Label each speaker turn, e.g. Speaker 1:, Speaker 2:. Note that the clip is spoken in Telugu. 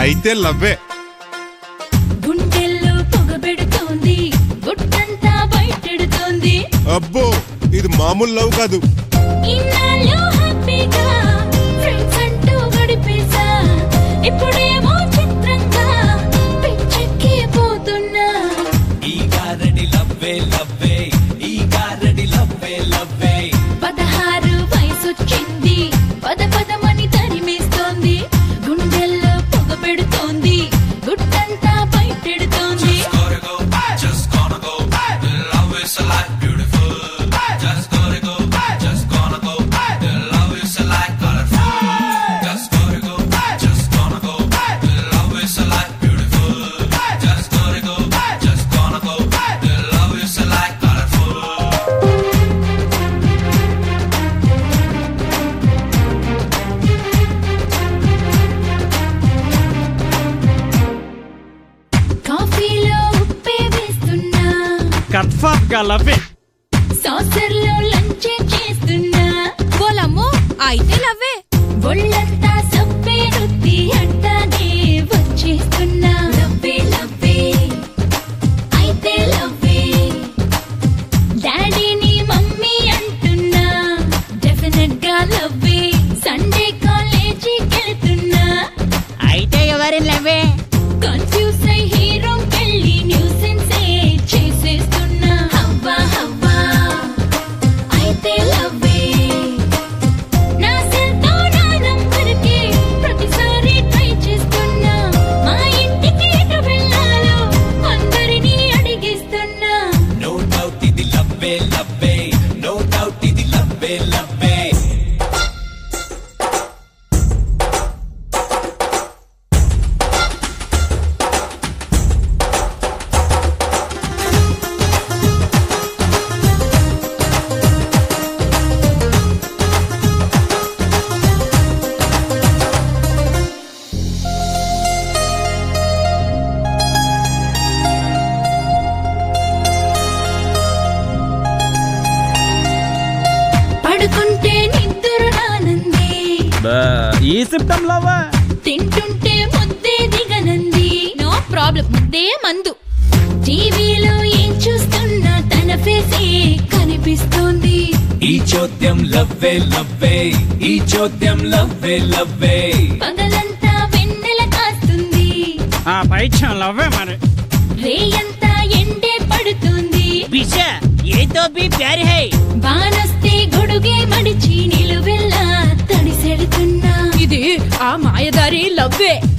Speaker 1: అయితే లవ్వే
Speaker 2: గుండెల్లో పొగబెడుతోంది గుట్టంతా బయటెడుతోంది
Speaker 1: అబ్బో ఇది మామూలు లవ్ కాదు
Speaker 2: ఇన్నాళ్ళు హ్యాపీగా ఫ్రెండ్స్ అంటూ గడిపేశా ఇప్పుడేమో చిత్రంగా పిచ్చెక్కి పోతున్నా
Speaker 3: ఈ గారడి లవ్వే లవ్వే ఈ గారడి లవ్వే లవ్వే
Speaker 2: పదహారు వయసొచ్చింది పద పదమని తరిమేస్తోంది గుండెల్లో పొగబెడుతోంది గుట్టంతా బయటెడుతోంది
Speaker 3: Gotta go, just gonna go. The love is a lot beautiful. Just gotta go, just gonna go. The love is a lot colorful. Just gotta go, just gonna go. The love is a lot beautiful. Just gotta go, just gonna go. The love is a lot colorful.
Speaker 2: కాఫీలో ఉప్పే వేస్తున్నా
Speaker 4: కన్ఫర్మ్ గా లవ్వే
Speaker 2: సాసర్లో లంచ్ చేస్తున్నా
Speaker 5: బోలమ్మో అయితే లవ్వే
Speaker 2: ఒళ్ళంతా సప్పే రుద్ది అట్టాగే వచ్చేస్తున్నా లవ్వే లవ్వే అయితే లవ్వే డాడీని మమ్మీ అంటున్నా డెఫినెట్ గా లవ్వే సండే కాలేజీకి వెళ్తున్నా
Speaker 5: అయితే ఎవరి లవ్వే
Speaker 2: కన్ఫ్యూజ్ అయి హీరోకెళ్ళి న్యూసెన్సే చేసేస్తున్నా హవ్వా హవ్వా అయితే లవ్వే నా సెల్తో నా నంబర్కి ప్రతిసారి ట్రై చేస్తున్నా మా ఇంటికి ఎటు వెళ్ళాలో అందరినీ అడిగిస్తున్నా
Speaker 3: No doubt ఇది లవ్వే లవ్వే No doubt ఇది లవ్వే లవ్వే
Speaker 2: పడుకుంటే నిద్ర రానంది
Speaker 4: ఈ సిమ్టమ్ లవ్వా
Speaker 2: తింటుంటే ముద్దే దిగనంది
Speaker 5: నో ప్రాబ్లం ముద్దే మందు
Speaker 2: టీవీలో ఏం చూస్తున్నా తన ఫేసే కనిపిస్తోంది
Speaker 3: ఈ చోద్యం లవ్వే లవ్వే ఈ చోద్యం లవ్వే లవ్వే
Speaker 2: పగలంతా వెన్నెల కాస్తుంది
Speaker 4: ఆ పైచ్యం లవ్వే మరి
Speaker 2: రేయంతా ఎండే పడుతుంది
Speaker 5: పిచ్చా ఏతో బి ప్యార్ హై
Speaker 2: బానొస్తే గొడుగే మడిచి నిలువెల్లా తడిసెడుతున్నా
Speaker 5: ఇది ఆ మాయదారి లవ్వే